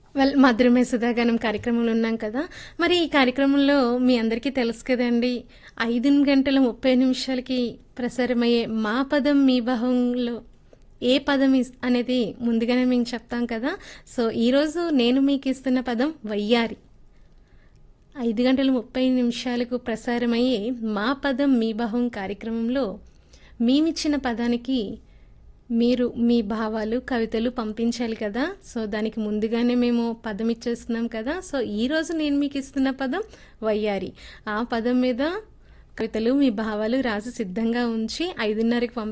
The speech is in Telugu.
వెల్ మధురమే సుధాగానం కార్యక్రమంలో ఉన్నాం కదా మరి ఈ కార్యక్రమంలో మీ అందరికీ తెలుసు కదండి ఐదు గంటల ముప్పై నిమిషాలకి ప్రసారమయ్యే మా పదం మీ భావంలో ఏ పదం ఇస్- అనేది ముందుగానే మేము చెప్తాం కదా సో ఈరోజు నేను మీకు ఇస్తున్న పదం వయ్యారి ఐదు గంటల ముప్పై నిమిషాలకు ప్రసారమయ్యే మా పదం మీ భావం కార్యక్రమంలో మేమిచ్చిన పదానికి మీరు మీ భావాలు కవితలు పంపించాలి కదా సో దానికి ముందుగానే మేము పదం ఇచ్చేస్తున్నాం కదా సో ఈరోజు నేను మీకు ఇస్తున్న పదం వయ్యారి ఆ పదం మీద కవితలు మీ భావాలు రాసి సిద్ధంగా ఉంచి ఐదున్నరకి పంపి